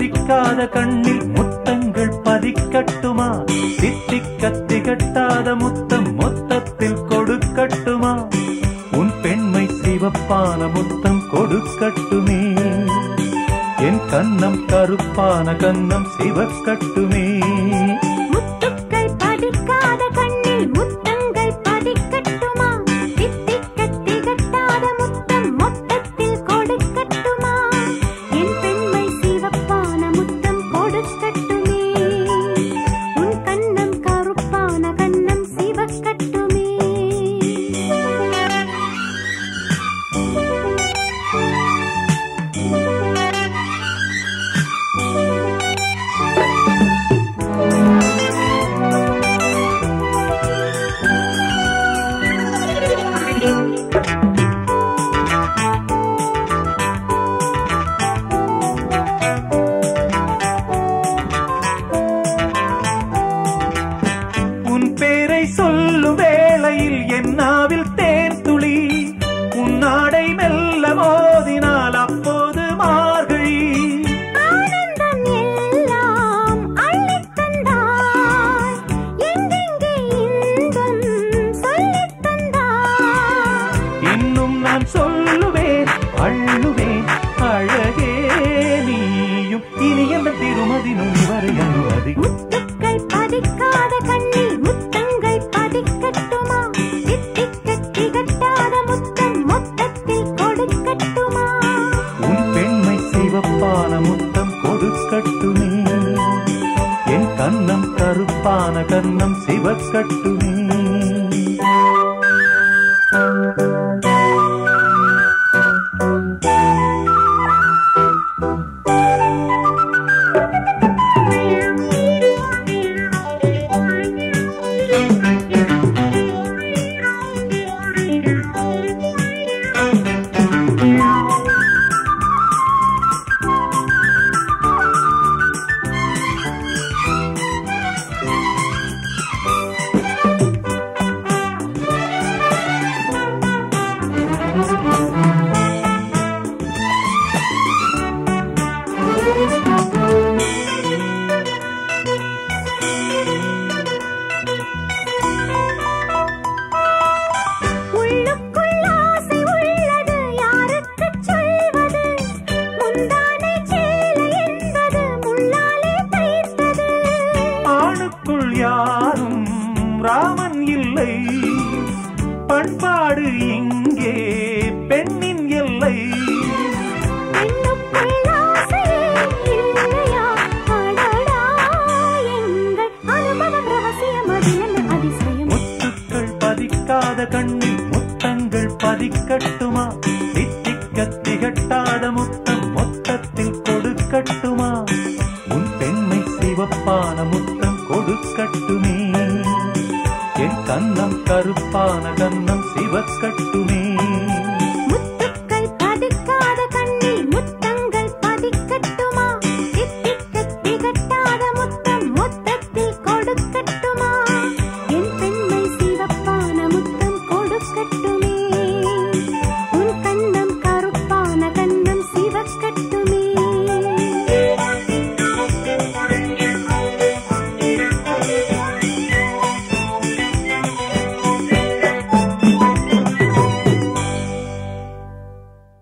பதிக்காத கண்ணில் முத்தங்கள் பதிக்கட்டுமா தித்திக்க திகட்டாத முத்தம் மொத்தத்தில் கொடுக்கட்டுமா உன் பெண்மை சிவப்பான முத்தம் கொடுக்கட்டுமே என் கன்னம் கருப்பான கன்னம் சிவக்கட்டுமே முத்துக்கள் பதிக்காத கண்ணில் முத்தங்கள் பதிக்கட்டுமா தித்திக்க திகட்டாத முத்தம் மொத்தத்தில் கொடுக்கட்டுமா என் பெண்மை சிவப்பான முத்தம் கொடுக்கட்டுமே உன் கண்ணம் கருப்பான கண்ணம் சிவக்கட்டுமே உன் பேரை சொல்லும் வேளையில் என் நாவில் தேன் துளி உன் நாடை மெல்ல மோதினால் அப்போது மார்கழி ஆனந்தம் எல்லாம் அள்ளித் தந்தாய் எங்கெங்கே இன்பம் சொல்லித் தந்தாய் இன்னும் நான் சொல்லுவேன் அள்ளுவேன் அழகே நீயும் இனி எந்த திருமதி நுனி வரை அனுமதி முத்துக்கள் பதிக்காத கண்ணில் முத்தங்கள் பதிக்கட்டுமா தித்திக்க திகட்டாத முத்தம் மொத்தத்தில் கொடுக்கட்டுமா உன் பெண்மை சிவப்பான முத்தம் கொடுக்கட்டுமே என் கன்னம் கருப்பான கன்னம் சிவக்கட்டுமே உள்ளுக்குள் ஆசை உள்ளது யாருக்குச் சொல்வது முந்தானை சேலை என்பது முள்ளாலே தைத்தது ஆணுக்குள் யாரும் ராமன் இல்லை பண்பாடு இங்கே பெண்ணின் எல்லை பெண்ணுக்குள் ஆசையே இல்லையா அடடா எங்கள் அனுபவம் ரகசியம் அதில் என்ன அதிசயம் முத்துக்கள் பதிக்காத கண்ணில் முத்தங்கள் பதிக்கட்டுமா தித்திக்க திகட்டாத முத்தம் மொத்தத்தில் கொடுக்கட்டுமா உன் பெண்மை சிவப்பான முத்தம் கொடுக்கட்டுமே என் கன்னம் கருப்பான